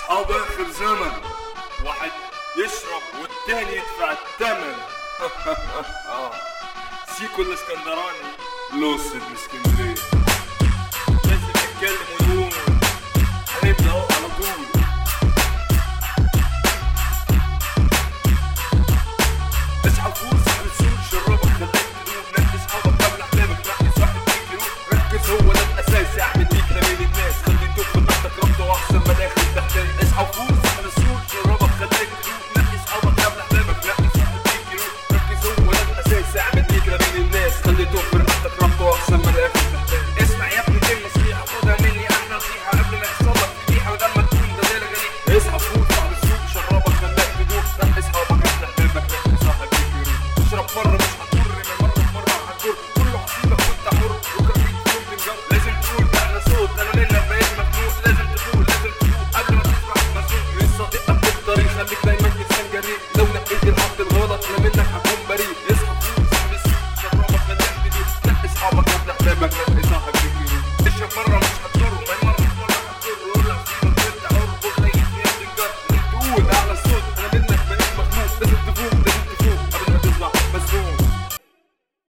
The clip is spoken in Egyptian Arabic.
اصحاب اخر زمن واحد يشرب والتاني يدفع الثمن سيكو الاسكندراني لوسد الاسكندريه لازم نتكلم ونقول هنبدا على طول